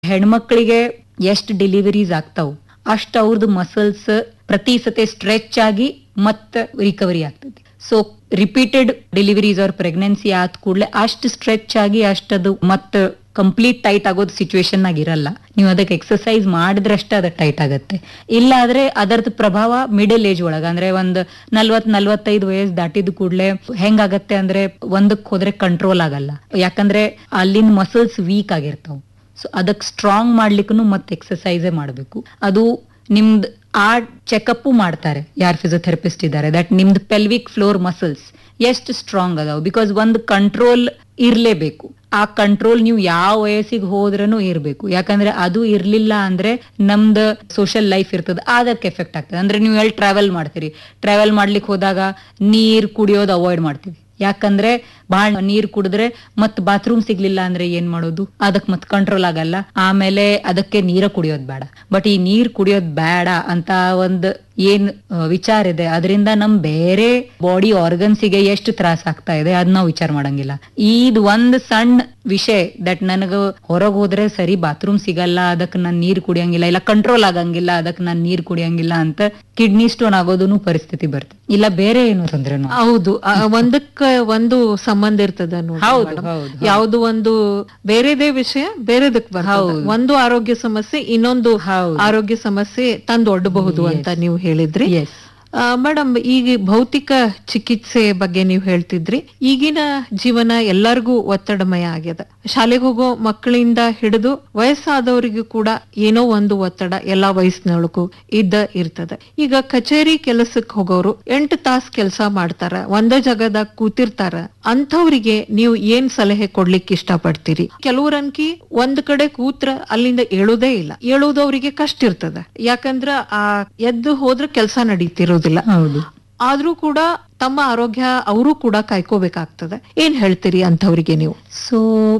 ಹೆಣ್ಮಕ್ಳಿಗೆ ಎಷ್ಟು ಡೆಲಿವರೀಸ್ ಆಗ್ತಾವ್ ಅಷ್ಟು ಅವ್ರದ್ದು ಮಸಲ್ಸ್ ಪ್ರತಿ ಸತಿ ಸ್ಟ್ರೆಚ್ ಆಗಿ ಮತ್ತ ರಿಕವರಿ ಆಗ್ತದೆ ಸೊ ರಿಪೀಟೆಡ್ ಡೆಲಿವರೀಸ್ ಅವ್ರ ಪ್ರೆಗ್ನೆನ್ಸಿ ಆದ ಕೂಡಲೇ ಅಷ್ಟು ಸ್ಟ್ರೆಚ್ ಆಗಿ ಅಷ್ಟದು ಮತ್ತ ಕಂಪ್ಲೀಟ್ ಟೈಟ್ ಆಗೋದು ಸಿಚುವೇಶನ್ ಆಗಿರಲ್ಲ ನೀವು ಅದಕ್ಕೆ ಎಕ್ಸರ್ಸೈಸ್ ಮಾಡಿದ್ರಷ್ಟೇ ಅದು ಟೈಟ್ ಆಗತ್ತೆ ಇಲ್ಲ ಆದ್ರೆ ಅದರದ್ದು ಪ್ರಭಾವ ಮಿಡಲ್ ಏಜ್ ಒಳಗ ಅಂದ್ರೆ ಒಂದ್ ನಲ್ವತ್ ನಲ್ವತ್ತೈದು ವಯಸ್ಸು ದಾಟಿದ ಕೂಡಲೇ ಹೆಂಗಾಗತ್ತೆ ಅಂದ್ರೆ ಒಂದಕ್ಕೆ ಹೋದ್ರೆ ಕಂಟ್ರೋಲ್ ಆಗಲ್ಲ ಯಾಕಂದ್ರೆ ಅಲ್ಲಿನ ಮಸಲ್ಸ್ ವೀಕ್ ಆಗಿರ್ತಾವ ಸೊ ಅದಕ್ಕೆ ಸ್ಟ್ರಾಂಗ್ ಮಾಡ್ಲಿಕ್ಕೂ ಮತ್ತೆ ಎಕ್ಸರ್ಸೈಸೇ ಮಾಡಬೇಕು ಅದು ನಿಮ್ದು ಆ ಚೆಕಪ್ ಮಾಡ್ತಾರೆ ಯಾರು ಫಿಸಿಯೋಥೆರಪಿಸ್ಟ್ ಇದ್ದಾರೆ ದಟ್ ನಿಮ್ದು ಪೆಲ್ವಿಕ್ ಫ್ಲೋರ್ ಮಸಲ್ಸ್ ಎಷ್ಟು ಸ್ಟ್ರಾಂಗ್ ಅದಾವ ಬಿಕಾಸ್ ಒಂದು ಕಂಟ್ರೋಲ್ ಇರ್ಲೇಬೇಕು ಆ ಕಂಟ್ರೋಲ್ ನೀವು ಯಾವ ವಯಸ್ಸಿಗೆ ಹೋದ್ರೂ ಇರ್ಬೇಕು ಯಾಕಂದ್ರೆ ಅದು ಇರ್ಲಿಲ್ಲ ಅಂದ್ರೆ ನಮ್ದು ಸೋಷಿಯಲ್ ಲೈಫ್ ಇರ್ತದೆ ಅದಕ್ಕೆ ಎಫೆಕ್ಟ್ ಆಗ್ತದೆ ಅಂದ್ರೆ ನೀವು ಎಲ್ಲಿ ಟ್ರಾವೆಲ್ ಮಾಡ್ತೀರಿ ಟ್ರಾವೆಲ್ ಮಾಡ್ಲಿಕ್ಕೆ ಹೋದಾಗ ನೀರ್ ಕುಡಿಯೋದು ಅವಾಯ್ಡ್ ಮಾಡ್ತೀವಿ ಯಾಕಂದ್ರೆ ಬಹಳ ನೀರ್ ಕುಡಿದ್ರೆ ಮತ್ ಬಾತ್ರೂಮ್ ಸಿಗ್ಲಿಲ್ಲ ಅಂದ್ರೆ ಏನ್ ಮಾಡೋದು ಅದಕ್ ಮತ್ ಕಂಟ್ರೋಲ್ ಆಗಲ್ಲ ಆಮೇಲೆ ಅದಕ್ಕೆ ನೀರ ಕುಡಿಯೋದ್ ಬೇಡ ಬಟ್ ಈ ನೀರ್ ಕುಡಿಯೋದ್ ಬೇಡ ಅಂತ ಒಂದ್ ಏನ್ ಆ, ವಿಚಾರ ಇದೆ ಅದರಿಂದ ನಮ್ ಬೇರೆ ಬಾಡಿ ಆರ್ಗನ್ಸಿಗೆ ಎಷ್ಟು ತ್ರಾಸ ಆಗ್ತಾ ಇದೆ ಅದ್ ನಾವು ವಿಚಾರ ಮಾಡಂಗಿಲ್ಲ ಈದ್ ಒಂದ್ ಸಣ್ಣ ವಿಷಯ ದಟ್ ನನಗ ಹೊರಗ್ ಹೋದ್ರೆ ಸರಿ ಬಾತ್ರೂಮ್ ಸಿಗಲ್ಲ ಅದಕ್ಕೆ ನಾನ್ ನೀರ್ ಕುಡಿಯಂಗಿಲ್ಲ ಇಲ್ಲ ಕಂಟ್ರೋಲ್ ಆಗಂಗಿಲ್ಲ ಅದಕ್ಕೆ ನಾನ್ ನೀರ್ ಕುಡಿಯಂಗಿಲ್ಲ ಅಂತ ಕಿಡ್ನಿ ಸ್ಟೋನ್ ಆಗೋದನ್ನು ಪರಿಸ್ಥಿತಿ ಬರ್ತದೆ ಇಲ್ಲ ಬೇರೆ ಏನು ತೊಂದ್ರೆನು ಹೌದು ಆ, ಒಂದಕ್ಕ ಒಂದು ಸಂಬಂಧ ಇರ್ತದ ನೋಡಿ ಹೌದು, madam. ಹೌದು, ಯಾವ್ದು ಒಂದು ಬೇರೆದೇ ವಿಷಯ ಬೇರೆದಕ್ ಬರ್ತದೆ ಒಂದು ಆರೋಗ್ಯ ಸಮಸ್ಯೆ ಇನ್ನೊಂದು ಹೌದು. ಆರೋಗ್ಯ ಸಮಸ್ಯೆ ತಂದೊಡ್ಡಬಹುದು ಅಂತ ನೀವು ಹೇಳಿದ್ರಿ ಎಸ್ ಮೇಡಮ್ ಈಗ ಭೌತಿಕ ಚಿಕಿತ್ಸೆ ಬಗ್ಗೆ ನೀವು ಹೇಳ್ತಿದ್ರಿ ಈಗಿನ ಜೀವನ ಎಲ್ಲರಿಗೂ ಒತ್ತಡಮಯ ಆಗ್ಯದ ಶಾಲೆಗೆ ಹೋಗೋ ಮಕ್ಕಳಿಂದ ಹಿಡಿದು ವಯಸ್ಸಾದವರಿಗೂ ಕೂಡ ಏನೋ ಒಂದು ಒತ್ತಡ ಎಲ್ಲಾ ವಯಸ್ಸಿನೊಳಗೂ ಇದ್ದ ಇರ್ತದ ಈಗ ಕಚೇರಿ ಕೆಲಸಕ್ಕೆ ಹೋಗೋರು ಎಂಟು ತಾಸ್ ಕೆಲಸ ಮಾಡ್ತಾರ ಒಂದೇ ಜಾಗದಾಗ ಕೂತಿರ್ತಾರ ಅಂಥವ್ರಿಗೆ ನೀವು ಏನ್ ಸಲಹೆ ಕೊಡ್ಲಿಕ್ಕೆ ಇಷ್ಟಪಡ್ತೀರಿ ಕೆಲವ್ರನ್ಕಿ ಒಂದ್ ಕಡೆ ಕೂತ್ರ ಅಲ್ಲಿಂದ ಏಳೋದೇ ಇಲ್ಲ ಏಳೋದು ಅವರಿಗೆ ಕಷ್ಟ ಇರ್ತದ ಯಾಕಂದ್ರ ಆ ಎದ್ದು ಹೋದ್ರೆ ಕೆಲಸ ನಡೀತಿರೋದಿಲ್ಲ ಹೌದು ಆದ್ರೂ ಕೂಡ ತಮ್ಮ ಆರೋಗ್ಯ ಅವರು ಕೂಡ ಕಾಯ್ಕೋಬೇಕಾಗ್ತದೆ ಏನ್ ಹೇಳ್ತೀರಿ ಅಂಥವ್ರಿಗೆ ನೀವು ಸೊ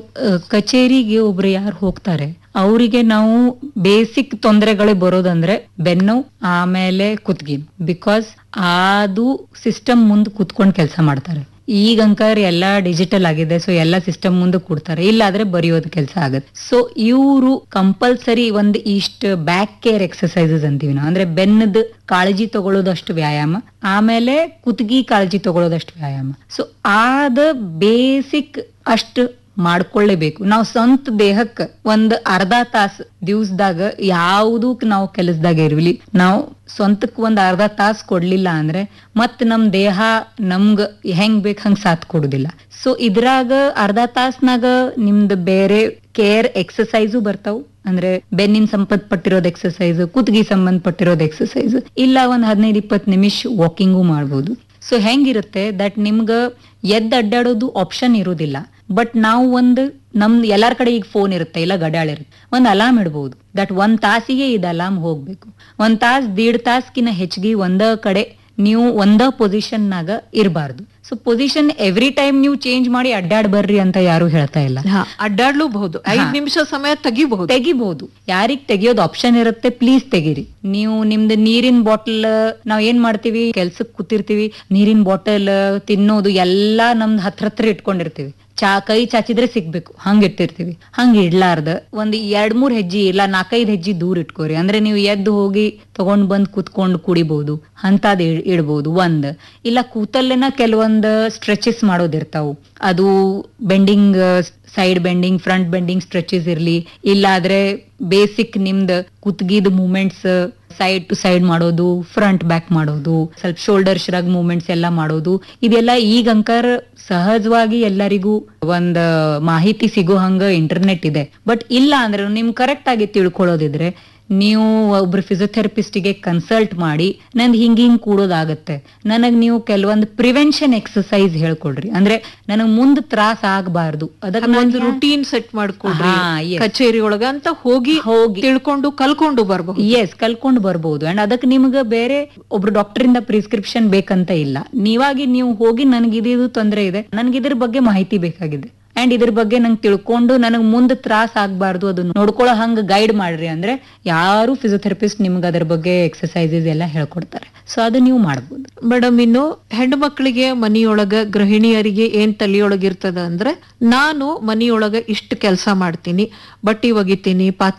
ಕಚೇರಿಗೆ ಒಬ್ರು ಯಾರು ಹೋಗ್ತಾರೆ ಅವರಿಗೆ ನಾವು ಬೇಸಿಕ್ ತೊಂದರೆಗಳೇ ಬರೋದಂದ್ರೆ ಬೆನ್ನು ಆಮೇಲೆ ಕುತ್ಗಿ ಬಿಕಾಸ್ ಅದು ಸಿಸ್ಟಮ್ ಮುಂದೆ ಕುತ್ಕೊಂಡು ಕೆಲಸ ಮಾಡ್ತಾರೆ ಈಗಂಕರ್ ಎಲ್ಲ ಡಿಜಿಟಲ್ ಆಗಿದೆ ಸೊ ಎಲ್ಲ ಸಿಸ್ಟಮ್ ಮುಂದೆ ಕೊಡ್ತಾರೆ ಇಲ್ಲಾದ್ರೆ ಬರೆಯೋದು ಕೆಲಸ ಆಗುತ್ತೆ ಸೊ ಇವರು ಕಂಪಲ್ಸರಿ ಒಂದು ಇಷ್ಟು ಬ್ಯಾಕ್ ಕೇರ್ ಎಕ್ಸರ್ಸೈಸಸ್ ಅಂತೀವಿ ನಾವು ಅಂದ್ರೆ ಬೆನ್ನದ ಕಾಳಜಿ ತಗೊಳ್ಳೋದಷ್ಟು ವ್ಯಾಯಾಮ ಆಮೇಲೆ ಕುತ್ಗಿ ಕಾಳಜಿ ತಗೊಳ್ಳೋದಷ್ಟು ವ್ಯಾಯಾಮ ಸೊ ಆದ ಬೇಸಿಕ್ ಅಷ್ಟು ಮಾಡ್ಕೊಳ್ಳೇಬೇಕು ನಾವು ಸ್ವಂತ ದೇಹಕ್ಕೆ ಒಂದ್ ಅರ್ಧ ತಾಸ್ ದಿವ್ಸದಾಗ ಯಾವುದಕ್ ನಾವು ಕೆಲಸದಾಗ ಇರ್ಲಿ ನಾವು ಸ್ವಂತಕ್ ಒಂದ್ ಅರ್ಧ ತಾಸ್ ಕೊಡ್ಲಿಲ್ಲ ಅಂದ್ರೆ ಮತ್ ನಮ್ ದೇಹ ನಮ್ಗ ಹೆಂಗ್ ಬೇಕ್ ಹಂಗ್ ಸಾಥ್ ಕೊಡುದಿಲ್ಲ ಸೊ ಇದ್ರಾಗ ಅರ್ಧ ತಾಸ್ನಾಗ ನಿಮ್ದು ಬೇರೆ ಕೇರ್ ಎಕ್ಸಸೈಸು ಬರ್ತಾವ್ ಅಂದ್ರೆ ಬೆನ್ನಿನ ಸಂಬಂಧಪಟ್ಟಿರೋದ್ ಎಕ್ಸಸೈಸ್ ಕುತ್ತಿಗೆ ಸಂಬಂಧಪಟ್ಟಿರೋದ್ ಎಕ್ಸಸೈಸ್ ಇಲ್ಲ ಒಂದ್ ಹದಿನೈದು ಇಪ್ಪತ್ತು ನಿಮಿಷ ವಾಕಿಂಗು ಮಾಡ್ಬೋದು ಸೊ ಹೆಂಗಿರುತ್ತೆ ದಟ್ ನಿಮ್ಗ ಎದ್ದು ಅಡ್ಡಾಡೋದು ಆಪ್ಷನ್ ಇರೋದಿಲ್ಲ ಬಟ್ ನಾವು ಒಂದು ನಮ್ ಎಲ್ಲಾರ್ ಕಡೆ ಈಗ ಫೋನ್ ಇರುತ್ತೆ ಇಲ್ಲ ಗಡ್ಯಾಳ ಇರುತ್ತೆ ಒಂದ್ ಅಲಾರ್ಮ್ ಇಡ್ಬೋದು ದಟ್ ಒಂದ್ ತಾಸಿಗೆ ಇದು ಅಲಾರ್ಮ್ ಹೋಗ್ಬೇಕು ಒಂದ್ ತಾಸ್ ದೀಡ್ ತಾಸ್ಕಿನ ಹೆಚ್ಚಿಗೆ ಒಂದ ಕಡೆ ನೀವು ಒಂದ ಪೊಸಿಷನ್ ನಾಗ ಇರಬಾರ್ದು ಸೊ ಪೊಸಿಷನ್ ಎವ್ರಿ ಟೈಮ್ ನೀವು ಚೇಂಜ್ ಮಾಡಿ ಅಡ್ಡಾಡ್ ಬರ್ರಿ ಅಂತ ಯಾರು ಹೇಳ್ತಾ ಇಲ್ಲ ಹಾ, ಅಡ್ಡಾಡ್ಲೂಬಹುದು ಐದ್ ನಿಮಿಷ ಸಮಯ ತೆಗಿಬಹುದು ತೆಗಿಬಹುದು ಯಾರಿಗ್ ತೆಗಿಯೋದು ಆಪ್ಷನ್ ಇರುತ್ತೆ ಪ್ಲೀಸ್ ತೆಗೀರಿ ನೀವು ನಿಮ್ದು ನೀರಿನ ಬಾಟಲ್ ನಾವ್ ಏನ್ ಮಾಡ್ತೀವಿ ಕೆಲ್ಸಕ್ ಕೂತಿರ್ತೀವಿ ನೀರಿನ ಬಾಟಲ್ ತಿನ್ನೋದು ಎಲ್ಲಾ ನಮ್ದು ಹತ್ರ ಹತ್ರ ಇಟ್ಕೊಂಡಿರ್ತೀವಿ ಚಾ ಕೈ ಚಾಚಿದ್ರೆ ಸಿಗ್ಬೇಕು ಹಂಗ್ ಇಟ್ಟಿರ್ತೀವಿ ಹಂಗ್ ಇಡ್ಲಾರ್ದ ಒಂದ್ ಎರಡ್ ಮೂರ್ ಹೆಜ್ಜೆ ಇಲ್ಲ ನಾಲ್ಕೈದ್ ಹೆಜ್ಜೆ ದೂರ ಇಟ್ಕೋರಿ ಅಂದ್ರೆ ನೀವು ಎದ್ದು ಹೋಗಿ ತಗೊಂಡ್ ಬಂದ್ ಕುತ್ಕೊಂಡು ಕುಡಿಬಹುದು ಅಂತದ್ ಇಡ್- ಇಡ್ಬೋದು ಒಂದ್ ಇಲ್ಲ ಕೂತಲ್ಲೇನ ಕೆಲವೊಂದ್ ಸ್ಟ್ರೆಚಸ್ ಮಾಡೋದಿರ್ತಾವು ಅದು bending side bending front bending stretches ಇರ್ಲಿ ಇಲ್ಲಾದ್ರೆ ಬೇಸಿಕ್ ನಿಮ್ದು ಕುತ್ಗಿದ್ ಮೂಮೆಂಟ್ಸ್ ಸೈಡ್ ಟು ಸೈಡ್ ಮಾಡೋದು ಫ್ರಂಟ್ ಬ್ಯಾಕ್ ಮಾಡೋದು ಸ್ವಲ್ಪ ಶೋಲ್ಡರ್ ಶ್ರಗ್ ಮೂಮೆಂಟ್ಸ್ ಎಲ್ಲ ಮಾಡೋದು ಇದೆಲ್ಲ ಈಗ ಅಂಕರ್ ಸಹಜವಾಗಿ ಎಲ್ಲರಿಗೂ ಒಂದ್ ಮಾಹಿತಿ ಸಿಗೋ ಹಂಗ ಇಂಟರ್ನೆಟ್ ಇದೆ ಬಟ್ ಇಲ್ಲ ಅಂದ್ರೆ ನಿಮ್ ಕರೆಕ್ಟ್ ಆಗಿ ತಿಳ್ಕೊಳ್ಳೋದಿದ್ರೆ ನೀವು ಒಬ್ರು ಫಿಸಿಯೋಥೆರಪಿಸ್ಟಿಗೆ ಕನ್ಸಲ್ಟ್ ಮಾಡಿ ನಂದ್ ಹಿಂಗ್ ಹಿಂಗ್ ಕೂಡೋದಾಗತ್ತೆ ನನಗ್ ನೀವು ಕೆಲವೊಂದು ಪ್ರಿವೆನ್ಷನ್ ಎಕ್ಸಸೈಸ್ ಹೇಳ್ಕೊಡ್ರಿ ಅಂದ್ರೆ ನನಗ್ ಮುಂದ್ ತ್ರಾಸ ಆಗ್ಬಾರ್ದು ಅದಕ್ಕೆ ಒಂದು ರುಟೀನ್ ಸೆಟ್ ಮಾಡ್ಕೊಡ್ರಿ ಹಾ, yes. ಕಚೇರಿ ಒಳಗ ಅಂತ ಹೋಗಿ ಹೋಗಿ ತಿಳ್ಕೊಂಡು ಕಲ್ಕೊಂಡು ಬರ್ಬಹುದು ಎಸ್ ಕಲ್ಕೊಂಡ್ ಬರ್ಬೋದು ಅಂಡ್ ಅದಕ್ಕೆ ನಿಮ್ಗೆ ಬೇರೆ ಒಬ್ರು ಡಾಕ್ಟರ್ ಇಂದ ಪ್ರಿಸ್ಕ್ರಿಪ್ಷನ್ ಬೇಕಂತ ಇಲ್ಲ ನೀವಾಗಿ ನೀವು ಹೋಗಿ ನನ್ಗೆ ಇದು ತೊಂದರೆ ಇದೆ ನನ್ಗೆ ಇದ್ರ ಬಗ್ಗೆ ಮಾಹಿತಿ ಬೇಕಾಗಿದೆ ಅಂಡ್ ಇದ್ರ ಬಗ್ಗೆ ನಂಗೆ ತಿಳ್ಕೊಂಡು ನನಗ್ ಮುಂದೆ ತ್ರಾಸ ಆಗ್ಬಾರ್ದು ಅದನ್ನ ನೋಡ್ಕೊಳ್ಳೋ ಹಂಗ ಗೈಡ್ ಮಾಡ್ರಿ ಅಂದ್ರೆ ಯಾರು ಫಿಸಿಯೋಥೆರಪಿಸ್ಟ್ ನಿಮ್ಗೆ ಅದ್ರ ಬಗ್ಗೆ ಎಕ್ಸಸೈಸಸ್ ಎಲ್ಲ ಹೇಳ್ಕೊಡ್ತಾರೆ ಸೊ ಅದು ನೀವು ಮಾಡ್ಬೋದು ಮೇಡಮ್ ಇನ್ನು ಹೆಣ್ಣು ಮಕ್ಕಳಿಗೆ ಮನಿಯೊಳಗ ಗೃಹಿಣಿಯರಿಗೆ ಏನ್ ತಲಿಯೊಳಗಿರ್ತದ ಅಂದ್ರೆ ನಾನು ಮನಿಯೊಳಗ ಇಷ್ಟು ಕೆಲಸ ಮಾಡ್ತೀನಿ ಬಟ್ಟಿ ಒಗಿತೀನಿ ಪಾತ್ರೆ